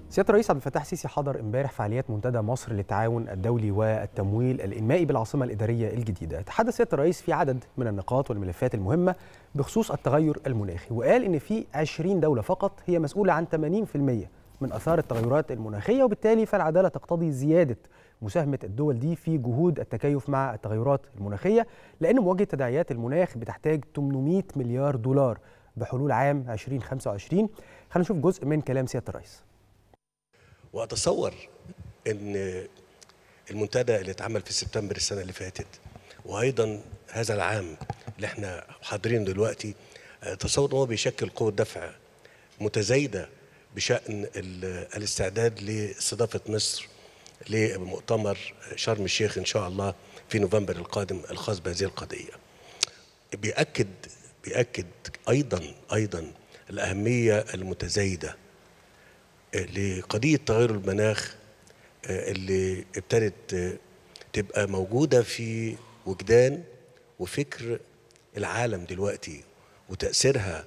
سياده الرئيس عبد الفتاح السيسي حضر امبارح فعاليات منتدى مصر للتعاون الدولي والتمويل الانمائي بالعاصمه الاداريه الجديده. تحدث سياده الرئيس في عدد من النقاط والملفات المهمه بخصوص التغير المناخي وقال ان في 20 دوله فقط هي مسؤوله عن 80% من اثار التغيرات المناخيه وبالتالي فالعداله تقتضي زياده مساهمه الدول دي في جهود التكيف مع التغيرات المناخيه لان مواجهه تداعيات المناخ بتحتاج 800 مليار دولار بحلول عام 2025. خلينا نشوف جزء من كلام سياده الرئيس. واتصور ان المنتدى اللي اتعمل في سبتمبر السنه اللي فاتت وايضا هذا العام اللي احنا حاضرين دلوقتي اتصور ان هو بيشكل قوه دفع متزايده بشان الاستعداد لاستضافه مصر لمؤتمر شرم الشيخ ان شاء الله في نوفمبر القادم الخاص بهذه القضيه. بيأكد بيأكد ايضا ايضا الاهميه المتزايده لقضية تغير المناخ اللي ابتدت تبقى موجودة في وجدان وفكر العالم دلوقتي وتأثيرها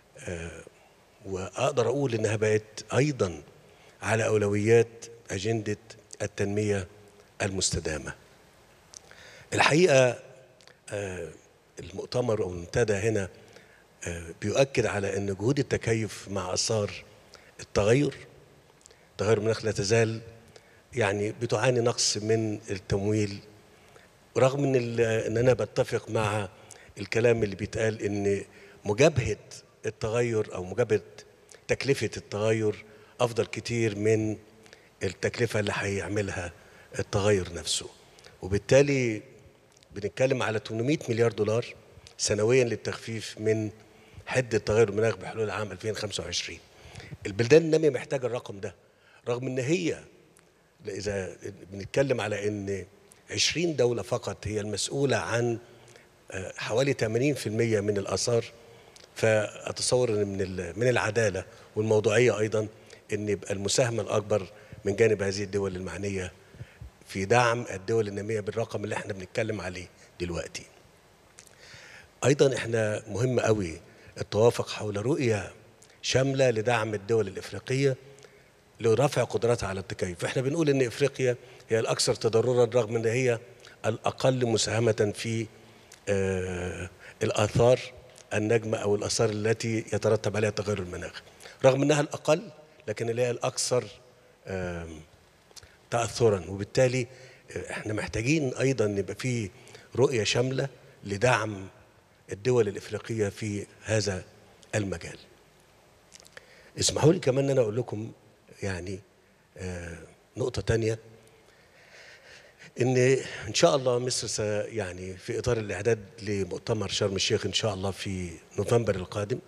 وأقدر أقول إنها بقت أيضا على أولويات أجندة التنمية المستدامة الحقيقة المؤتمر أو المنتدى هنا بيؤكد على أن جهود التكيف مع آثار التغير تغير المناخ لا تزال يعني بتعاني نقص من التمويل رغم ان ان انا بتفق مع الكلام اللي بيتقال ان مجابهه التغير او مجابهه تكلفه التغير افضل كتير من التكلفه اللي هيعملها التغير نفسه وبالتالي بنتكلم على 800 مليار دولار سنويا للتخفيف من حده تغير المناخ بحلول عام 2025 البلدان الناميه محتاجه الرقم ده رغم ان هي اذا بنتكلم على ان 20 دوله فقط هي المسؤوله عن حوالي 80% من الاثار فاتصور ان من من العداله والموضوعيه ايضا ان يبقى المساهمه الاكبر من جانب هذه الدول المعنيه في دعم الدول الناميه بالرقم اللي احنا بنتكلم عليه دلوقتي. ايضا احنا مهم قوي التوافق حول رؤيه شامله لدعم الدول الافريقيه لرفع قدراتها على التكيف احنا بنقول ان افريقيا هي الاكثر تضررا رغم ان هي الاقل مساهمه في آه الاثار النجمه او الاثار التي يترتب عليها تغير المناخ رغم انها الاقل لكن اللي هي الاكثر آه تاثرا وبالتالي احنا محتاجين ايضا يبقى في رؤيه شامله لدعم الدول الافريقيه في هذا المجال اسمحوا لي كمان ان انا اقول لكم يعني آه نقطة تانية إن إن شاء الله مصر يعني في إطار الإعداد لمؤتمر شرم الشيخ إن شاء الله في نوفمبر القادم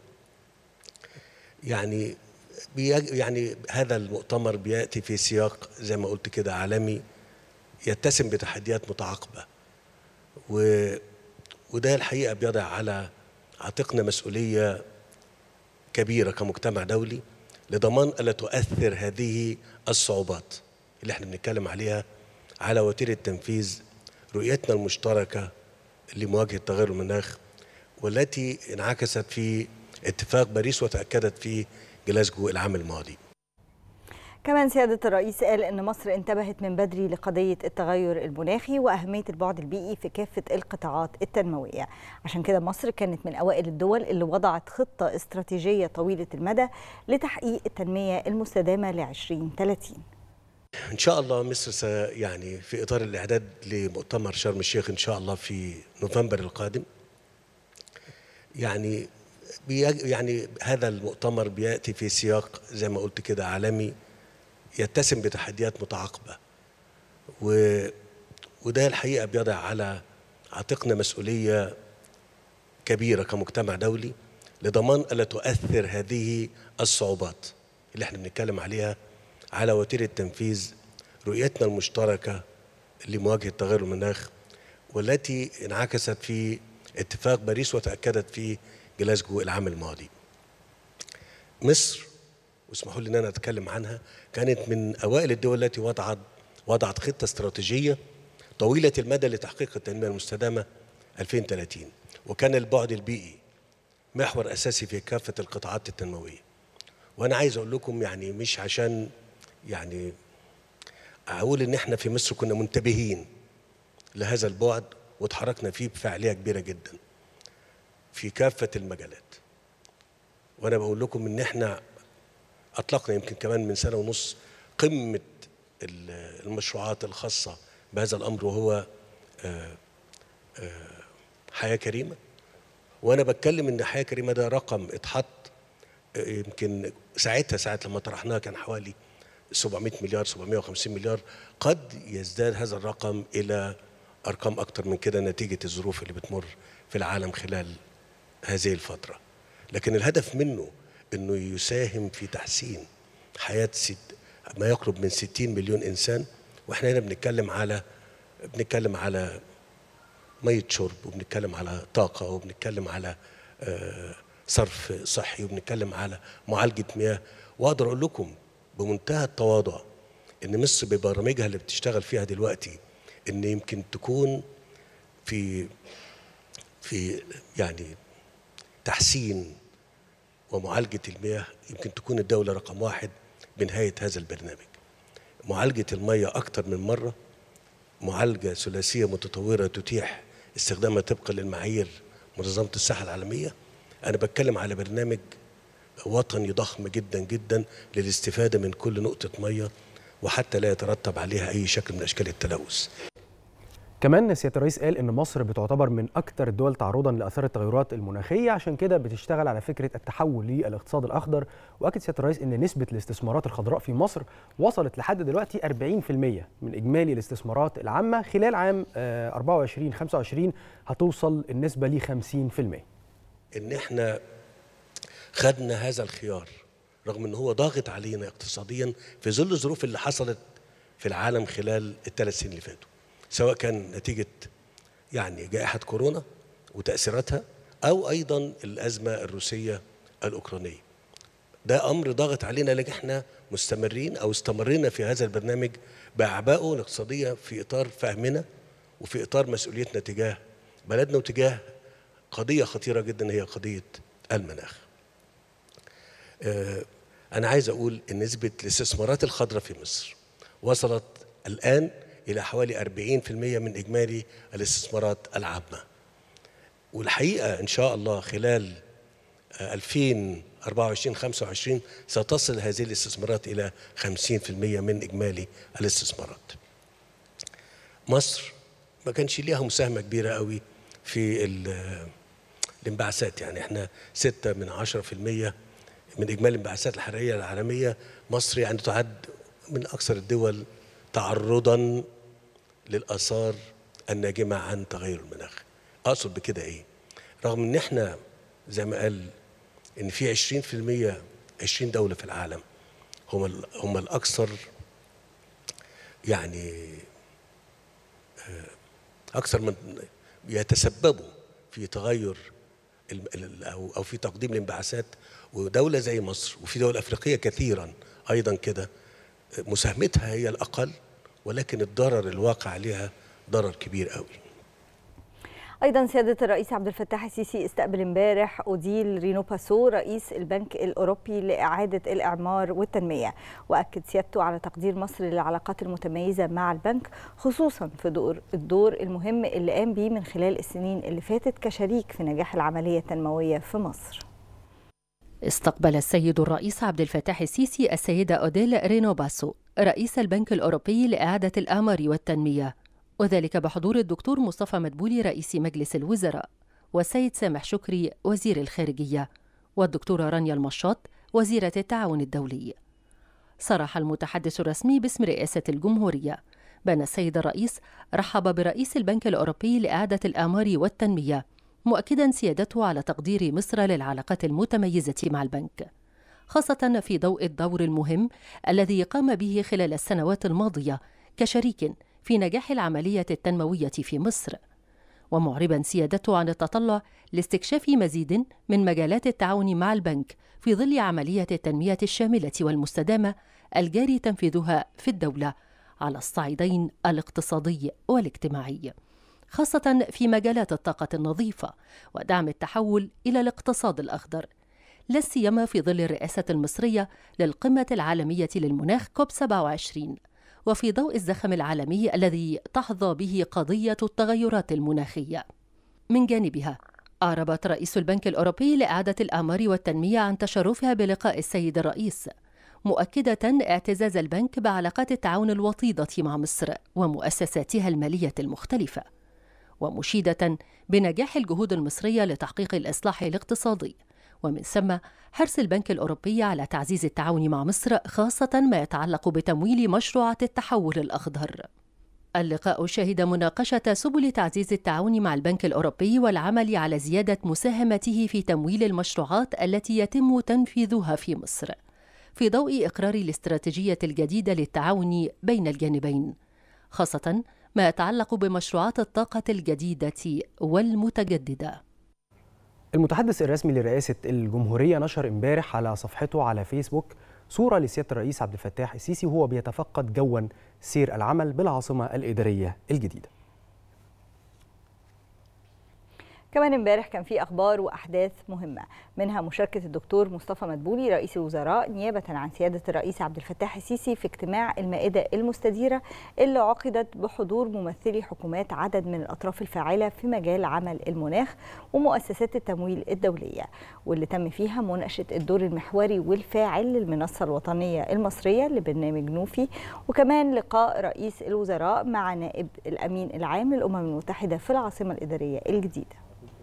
يعني يعني هذا المؤتمر بيأتي في سياق زي ما قلت كده عالمي يتسم بتحديات متعاقبة و وده الحقيقة بيضع على عاتقنا مسؤولية كبيرة كمجتمع دولي لضمان الا تؤثر هذه الصعوبات اللي احنا بنتكلم عليها على وتيره تنفيذ رؤيتنا المشتركه لمواجهه تغير المناخ والتي انعكست في اتفاق باريس وتاكدت في جلاسكو العام الماضي. كمان سيادة الرئيس قال أن مصر انتبهت من بدري لقضية التغير المناخي وأهمية البعد البيئي في كافة القطاعات التنموية عشان كده مصر كانت من أوائل الدول اللي وضعت خطة استراتيجية طويلة المدى لتحقيق التنمية المستدامة ل 2030 إن شاء الله مصر يعني في إطار الإعداد لمؤتمر شرم الشيخ إن شاء الله في نوفمبر القادم يعني يعني هذا المؤتمر بيأتي في سياق زي ما قلت كده عالمي يتسم بتحديات متعاقبة و... وده الحقيقة بيضع على عاتقنا مسؤولية كبيرة كمجتمع دولي لضمان ألا تؤثر هذه الصعوبات اللي احنا بنتكلم عليها على وتيرة تنفيذ رؤيتنا المشتركة لمواجهة تغير المناخ والتي انعكست في اتفاق باريس وتأكدت في جلاسكو العام الماضي مصر واسمحوا لي ان انا اتكلم عنها كانت من اوائل الدول التي وضعت وضعت خطه استراتيجيه طويله المدى لتحقيق التنميه المستدامه 2030 وكان البعد البيئي محور اساسي في كافه القطاعات التنمويه وانا عايز اقول لكم يعني مش عشان يعني اقول ان احنا في مصر كنا منتبهين لهذا البعد وتحركنا فيه بفعاليه كبيره جدا في كافه المجالات وانا بقول لكم ان احنا اطلقنا يمكن كمان من سنه ونص قمه المشروعات الخاصه بهذا الامر وهو آآ آآ حياه كريمه وانا بتكلم ان حياه كريمه ده رقم اتحط يمكن ساعتها ساعه لما طرحناه كان حوالي 700 مليار 750 مليار قد يزداد هذا الرقم الى ارقام اكتر من كده نتيجه الظروف اللي بتمر في العالم خلال هذه الفتره لكن الهدف منه انه يساهم في تحسين حياه ست ما يقرب من 60 مليون انسان واحنا هنا بنتكلم على بنتكلم على ميه شرب وبنتكلم على طاقه وبنتكلم على صرف صحي وبنتكلم على معالجه مياه واقدر اقول لكم بمنتهى التواضع ان مصر ببرامجها اللي بتشتغل فيها دلوقتي ان يمكن تكون في في يعني تحسين ومعالجه المياه يمكن تكون الدوله رقم واحد بنهايه هذا البرنامج. معالجه المياه اكثر من مره معالجه ثلاثيه متطوره تتيح استخدامها طبقا للمعايير منظمه الصحه العالميه. انا بتكلم على برنامج وطني ضخم جدا جدا للاستفاده من كل نقطه ميه وحتى لا يترتب عليها اي شكل من اشكال التلوث. كمان سياده الرئيس قال ان مصر بتعتبر من اكثر الدول تعرضا لاثار التغيرات المناخيه عشان كده بتشتغل على فكره التحول للاقتصاد الاخضر واكد سياده الرئيس ان نسبه الاستثمارات الخضراء في مصر وصلت لحد دلوقتي 40% من اجمالي الاستثمارات العامه خلال عام 24 25 هتوصل النسبه ل 50%. ان احنا خدنا هذا الخيار رغم ان هو ضاغط علينا اقتصاديا في ظل الظروف اللي حصلت في العالم خلال الثلاث سنين اللي فاتوا سواء كان نتيجه يعني جائحه كورونا وتاثيراتها او ايضا الازمه الروسيه الاوكرانيه ده امر ضاغط علينا لكن احنا مستمرين او استمرينا في هذا البرنامج باعبائه الاقتصاديه في اطار فهمنا وفي اطار مسؤوليتنا تجاه بلدنا وتجاه قضيه خطيره جدا هي قضيه المناخ آه انا عايز اقول ان نسبه الاستثمارات الخضراء في مصر وصلت الان الى حوالي 40% من اجمالي الاستثمارات العامه والحقيقه ان شاء الله خلال 2024 25 ستصل هذه الاستثمارات الى 50% من اجمالي الاستثمارات مصر ما كانش ليها مساهمه كبيره قوي في الانبعاثات يعني احنا 6 من 10% من اجمالي الانبعاثات الحراريه العالميه مصر يعني تعد من اكثر الدول تعرضا للاثار الناجمه عن تغير المناخ اقصد بكده ايه رغم ان احنا زي ما قال ان في 20% 20 دوله في العالم هم هم الاكثر يعني اكثر من يتسببوا في تغير او او في تقديم الانبعاثات ودوله زي مصر وفي دول افريقيه كثيرا ايضا كده مساهمتها هي الاقل ولكن الضرر الواقع عليها ضرر كبير قوي ايضا سياده الرئيس عبد الفتاح السيسي استقبل امبارح اوديل رينو باسو رئيس البنك الاوروبي لاعاده الاعمار والتنميه واكد سيادته على تقدير مصر للعلاقات المتميزه مع البنك خصوصا في دور الدور المهم اللي قام بيه من خلال السنين اللي فاتت كشريك في نجاح العمليه التنمويه في مصر استقبل السيد الرئيس عبد الفتاح السيسي السيدة أوديل رينوباسو رئيس البنك الأوروبي لإعادة الأعمار والتنمية وذلك بحضور الدكتور مصطفى مدبولي رئيس مجلس الوزراء والسيد سامح شكري وزير الخارجية والدكتورة رانيا المشاط وزيرة التعاون الدولي صرح المتحدث الرسمي باسم رئاسة الجمهورية بأن السيد الرئيس رحب برئيس البنك الأوروبي لإعادة الأعمار والتنمية مؤكدا سيادته على تقدير مصر للعلاقات المتميزة مع البنك خاصة في ضوء الدور المهم الذي قام به خلال السنوات الماضية كشريك في نجاح العملية التنموية في مصر ومعربا سيادته عن التطلع لاستكشاف مزيد من مجالات التعاون مع البنك في ظل عملية التنمية الشاملة والمستدامة الجاري تنفيذها في الدولة على الصعيدين الاقتصادي والاجتماعي خاصة في مجالات الطاقة النظيفة ودعم التحول إلى الاقتصاد الأخضر لا سيما في ظل الرئاسة المصرية للقمة العالمية للمناخ كوب 27 وفي ضوء الزخم العالمي الذي تحظى به قضية التغيرات المناخية. من جانبها أعربت رئيس البنك الأوروبي لإعادة الأعمار والتنمية عن تشرفها بلقاء السيد الرئيس مؤكدة اعتزاز البنك بعلاقات التعاون الوطيدة مع مصر ومؤسساتها المالية المختلفة ومشيدة بنجاح الجهود المصرية لتحقيق الإصلاح الاقتصادي ومن ثم حرص البنك الأوروبي على تعزيز التعاون مع مصر خاصة ما يتعلق بتمويل مشروعات التحول الأخضر اللقاء شهد مناقشة سبل تعزيز التعاون مع البنك الأوروبي والعمل على زيادة مساهمته في تمويل المشروعات التي يتم تنفيذها في مصر في ضوء إقرار الاستراتيجية الجديدة للتعاون بين الجانبين خاصة ما يتعلق بمشروعات الطاقة الجديدة والمتجددة المتحدث الرسمي لرئاسة الجمهورية نشر امبارح على صفحته على فيسبوك صورة لسيادة الرئيس عبد الفتاح السيسي وهو بيتفقد جوا سير العمل بالعاصمة الإدارية الجديدة كمان امبارح كان في اخبار واحداث مهمه منها مشاركه الدكتور مصطفى مدبولي رئيس الوزراء نيابه عن سياده الرئيس عبد الفتاح السيسي في اجتماع المائده المستديره اللي عقدت بحضور ممثلي حكومات عدد من الاطراف الفاعله في مجال عمل المناخ ومؤسسات التمويل الدوليه واللي تم فيها مناقشه الدور المحوري والفاعل للمنصه الوطنيه المصريه لبرنامج نوفي وكمان لقاء رئيس الوزراء مع نائب الامين العام للامم المتحده في العاصمه الاداريه الجديده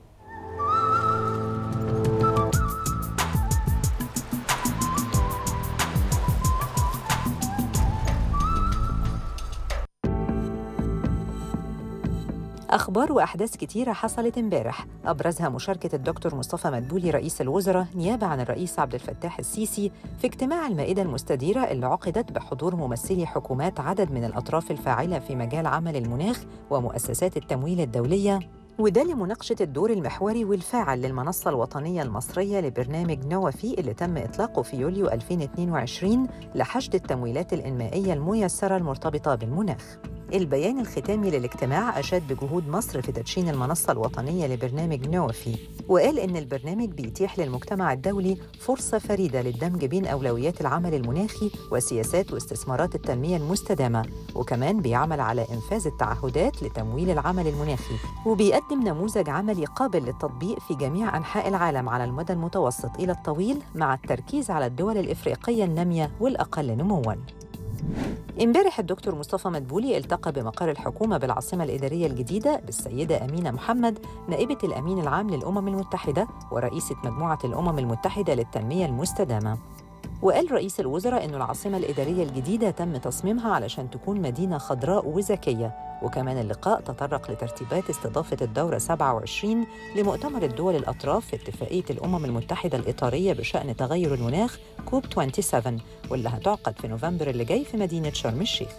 أخبار وأحداث كتيرة حصلت امبارح أبرزها مشاركة الدكتور مصطفى مدبولي رئيس الوزراء نيابة عن الرئيس عبد الفتاح السيسي في اجتماع المائدة المستديرة اللي عقدت بحضور ممثلي حكومات عدد من الأطراف الفاعلة في مجال عمل المناخ ومؤسسات التمويل الدولية وده لمناقشة الدور المحوري والفاعل للمنصة الوطنية المصرية لبرنامج نوافي اللي تم إطلاقه في يوليو 2022 لحشد التمويلات الإنمائية الميسرة المرتبطة بالمناخ البيان الختامي للاجتماع أشاد بجهود مصر في تدشين المنصة الوطنية لبرنامج نوافي وقال إن البرنامج بيتيح للمجتمع الدولي فرصة فريدة للدمج بين أولويات العمل المناخي وسياسات واستثمارات التنمية المستدامة وكمان بيعمل على إنفاذ التعهدات لتمويل العمل المناخي وبيقدم نموذج عملي قابل للتطبيق في جميع أنحاء العالم على المدى المتوسط إلى الطويل مع التركيز على الدول الإفريقية النامية والأقل نمواً امبارح الدكتور مصطفى مدبولي التقى بمقر الحكومة بالعاصمة الإدارية الجديدة بالسيدة أمينة محمد نائبة الأمين العام للأمم المتحدة ورئيسة مجموعة الأمم المتحدة للتنمية المستدامة وقال رئيس الوزراء أن العاصمة الإدارية الجديدة تم تصميمها علشان تكون مدينة خضراء وذكية وكمان اللقاء تطرق لترتيبات استضافة الدورة 27 لمؤتمر الدول الأطراف في اتفاقية الأمم المتحدة الإطارية بشأن تغير المناخ كوب 27 واللي هتعقد في نوفمبر اللي جاي في مدينة شرم الشيخ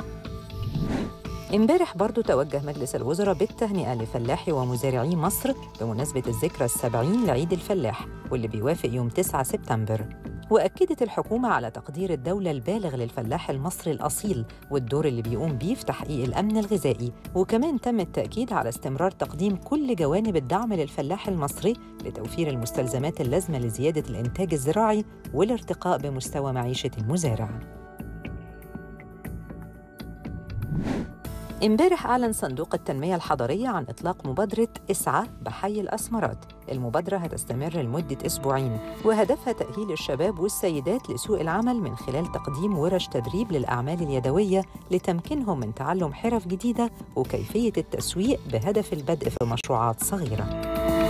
امبارح برضو توجه مجلس الوزراء بالتهنئة لفلاحي ومزارعي مصر بمناسبة الذكرى السبعين لعيد الفلاح واللي بيوافق يوم 9 سبتمبر وأكدت الحكومة على تقدير الدولة البالغ للفلاح المصري الأصيل والدور اللي بيقوم بيه في تحقيق الأمن الغذائي وكمان تم التأكيد على استمرار تقديم كل جوانب الدعم للفلاح المصري لتوفير المستلزمات اللازمة لزيادة الإنتاج الزراعي والارتقاء بمستوى معيشة المزارع امبارح أعلن صندوق التنمية الحضرية عن إطلاق مبادرة اسعى بحي الأسمرات المبادرة هتستمر لمدة أسبوعين وهدفها تأهيل الشباب والسيدات لسوق العمل من خلال تقديم ورش تدريب للأعمال اليدوية لتمكينهم من تعلم حرف جديدة وكيفية التسويق بهدف البدء في مشروعات صغيرة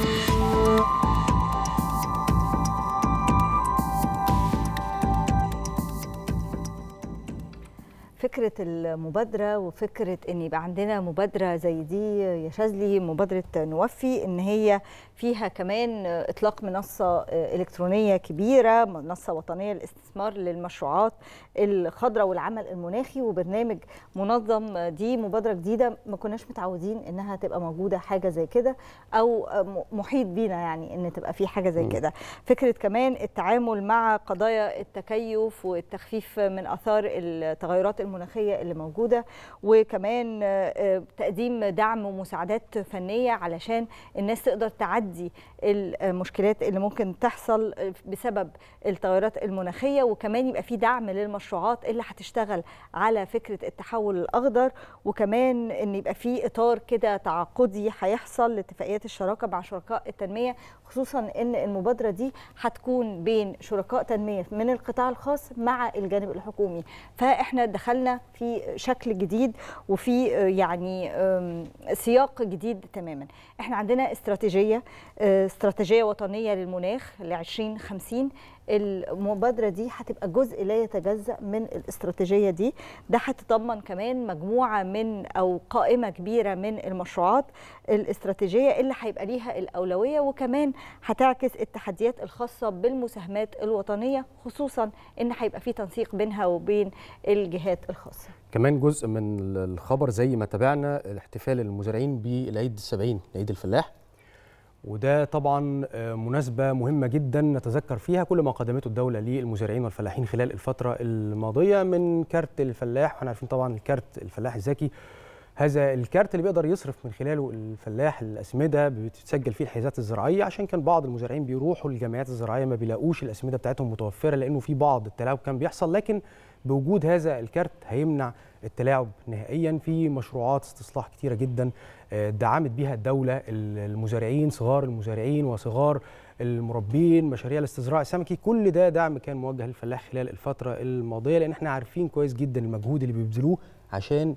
فكره المبادره وفكره ان يبقى عندنا مبادره زي دي يا شاذلي مبادره نوفي ان هي فيها كمان اطلاق منصه الكترونيه كبيره منصه وطنيه للاستثمار للمشروعات الخضراء والعمل المناخي وبرنامج منظم دي مبادره جديده ما كناش متعودين انها تبقى موجوده حاجه زي كده او محيط بينا يعني ان تبقى في حاجه زي كده فكره كمان التعامل مع قضايا التكيف والتخفيف من اثار التغيرات المناخيه اللي موجوده وكمان تقديم دعم ومساعدات فنيه علشان الناس تقدر تعدي المشكلات اللي ممكن تحصل بسبب التغيرات المناخيه وكمان يبقى في دعم للمشروعات اللي هتشتغل على فكره التحول الاخضر وكمان ان يبقى في اطار كده تعاقدي هيحصل لاتفاقيات الشراكه مع شركاء التنميه خصوصا ان المبادره دي هتكون بين شركاء تنميه من القطاع الخاص مع الجانب الحكومي فاحنا دخلنا في شكل جديد وفي يعني سياق جديد تماما احنا عندنا استراتيجيه استراتيجيه وطنيه للمناخ ل 2050 المبادرة دي هتبقى جزء لا يتجزأ من الاستراتيجية دي ده هتتضمن كمان مجموعة من أو قائمة كبيرة من المشروعات الاستراتيجية اللي هيبقى ليها الأولوية وكمان هتعكس التحديات الخاصة بالمساهمات الوطنية خصوصا إن هيبقى في تنسيق بينها وبين الجهات الخاصة كمان جزء من الخبر زي ما تابعنا الاحتفال المزارعين بالعيد السبعين عيد الفلاح وده طبعا مناسبة مهمة جدا نتذكر فيها كل ما قدمته الدولة للمزارعين والفلاحين خلال الفترة الماضية من كارت الفلاح واحنا عارفين طبعا الكارت الفلاح الذكي هذا الكارت اللي بيقدر يصرف من خلاله الفلاح الأسمدة بتتسجل فيه الحيازات الزراعية عشان كان بعض المزارعين بيروحوا للجمعيات الزراعية ما بيلاقوش الأسمدة بتاعتهم متوفرة لأنه في بعض التلاعب كان بيحصل لكن بوجود هذا الكارت هيمنع التلاعب نهائيا في مشروعات استصلاح كتيره جدا دعمت بها الدوله المزارعين صغار المزارعين وصغار المربين مشاريع الاستزراع السمكي كل ده دعم كان موجه للفلاح خلال الفتره الماضيه لان احنا عارفين كويس جدا المجهود اللي بيبذلوه عشان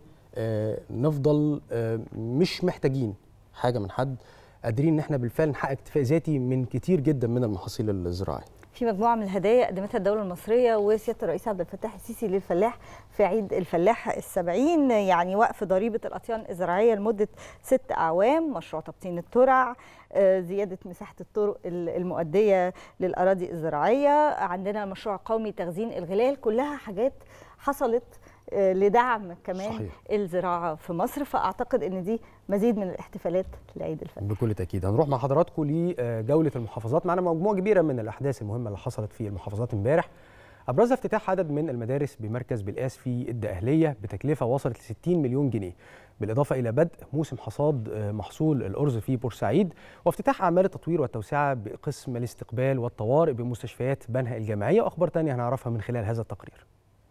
نفضل مش محتاجين حاجه من حد قادرين ان احنا بالفعل نحقق اكتفاء ذاتي من كتير جدا من المحاصيل الزراعيه في مجموعه من الهدايا قدمتها الدوله المصريه وسياده الرئيس عبد الفتاح السيسي للفلاح في عيد الفلاح السبعين يعني وقف ضريبه الاطيان الزراعيه لمده ست اعوام مشروع تبطين الترع زياده مساحه الطرق المؤديه للاراضي الزراعيه عندنا مشروع قومي تخزين الغلال كلها حاجات حصلت لدعم كمان صحيح. الزراعه في مصر فاعتقد ان دي مزيد من الاحتفالات لعيد الفلاح بكل تاكيد هنروح مع حضراتكم لجوله المحافظات معنا مجموعه كبيره من الاحداث المهمه اللي حصلت في المحافظات امبارح ابرزها افتتاح عدد من المدارس بمركز بالقاس في الدقهليه بتكلفه وصلت ل 60 مليون جنيه بالاضافه الى بدء موسم حصاد محصول الارز في بورسعيد وافتتاح اعمال التطوير والتوسعه بقسم الاستقبال والطوارئ بمستشفيات بنها الجامعيه واخبار ثانيه هنعرفها من خلال هذا التقرير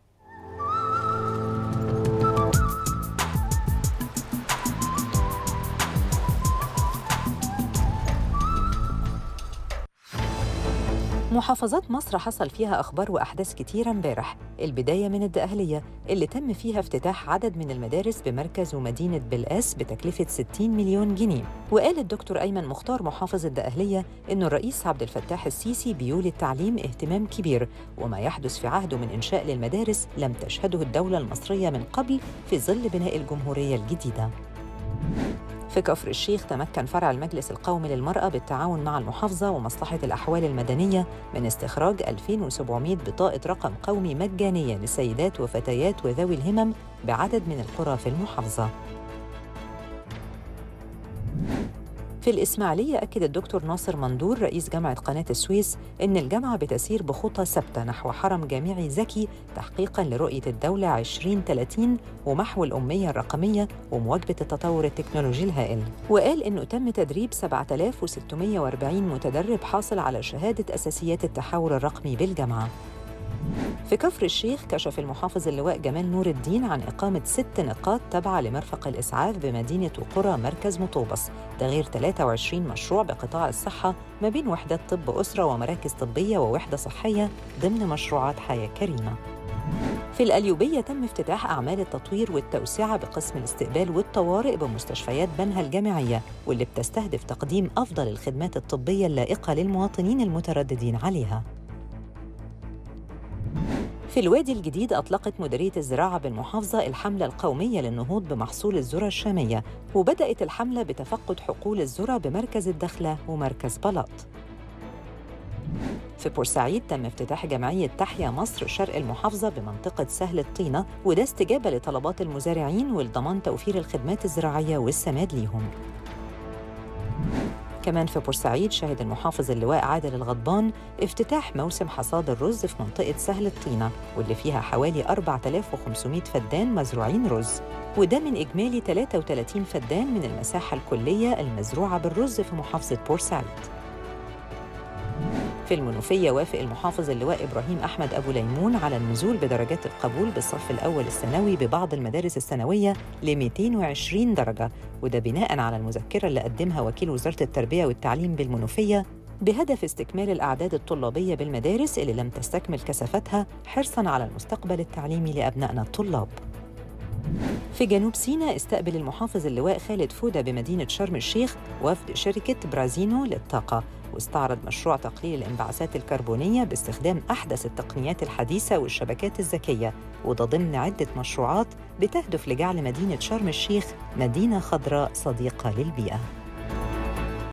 محافظات مصر حصل فيها أخبار وأحداث كتيرة امبارح البداية من الدقهلية اللي تم فيها افتتاح عدد من المدارس بمركز ومدينة بلقاس بتكلفة 60 مليون جنيه وقال الدكتور أيمن مختار محافظ الدقهلية إنه الرئيس عبد الفتاح السيسي بيولي التعليم اهتمام كبير وما يحدث في عهده من إنشاء للمدارس لم تشهده الدولة المصرية من قبل في ظل بناء الجمهورية الجديدة في كفر الشيخ تمكن فرع المجلس القومي للمرأة بالتعاون مع المحافظة ومصلحة الأحوال المدنية من استخراج 2700 بطاقة رقم قومي مجانية لسيدات وفتيات وذوي الهمم بعدد من القرى في المحافظة. في الإسماعيلية أكد الدكتور ناصر مندور رئيس جامعة قناة السويس إن الجامعة بتسير بخطى ثابتة نحو حرم جامعي ذكي تحقيقاً لرؤية الدولة 2030 ومحو الأمية الرقمية ومواكبة التطور التكنولوجي الهائل وقال إنه تم تدريب 7640 متدرب حاصل على شهادة أساسيات التحول الرقمي بالجامعة في كفر الشيخ كشف المحافظ اللواء جمال نور الدين عن إقامة ست نقاط تابعة لمرفق الإسعاف بمدينة وقرى مركز مطوبس ده غير 23 مشروع بقطاع الصحة ما بين وحدات طب أسرة ومراكز طبية ووحدة صحية ضمن مشروعات حياة كريمة في الأليوبية تم افتتاح أعمال التطوير والتوسعة بقسم الاستقبال والطوارئ بمستشفيات بنها الجامعية واللي بتستهدف تقديم أفضل الخدمات الطبية اللائقة للمواطنين المترددين عليها في الوادي الجديد أطلقت مديرية الزراعة بالمحافظة الحملة القومية للنهوض بمحصول الذرة الشامية وبدأت الحملة بتفقد حقول الذرة بمركز الدخلة ومركز بلاط في بورسعيد تم افتتاح جمعية تحيا مصر شرق المحافظة بمنطقة سهل الطينة وده استجابة لطلبات المزارعين ولضمان توفير الخدمات الزراعية والسماد ليهم كمان في بورسعيد شهد المحافظ اللواء عادل الغضبان افتتاح موسم حصاد الرز في منطقة سهل الطينة واللي فيها حوالي 4500 فدان مزروعين رز وده من إجمالي 33 فدان من المساحة الكلية المزروعة بالرز في محافظة بورسعيد في المنوفية وافق المحافظ اللواء إبراهيم أحمد أبو ليمون على النزول بدرجات القبول بالصف الأول الثانوي ببعض المدارس الثانوية ل 220 درجة وده بناء على المذكرة اللي قدمها وكيل وزارة التربية والتعليم بالمنوفية بهدف استكمال الأعداد الطلابية بالمدارس اللي لم تستكمل كثافتها حرصاً على المستقبل التعليمي لأبنائنا الطلاب في جنوب سيناء استقبل المحافظ اللواء خالد فودة بمدينة شرم الشيخ وفد شركة برازينو للطاقة واستعرض مشروع تقليل الانبعاثات الكربونية باستخدام أحدث التقنيات الحديثة والشبكات الذكية وده ضمن عدة مشروعات بتهدف لجعل مدينة شرم الشيخ مدينة خضراء صديقة للبيئة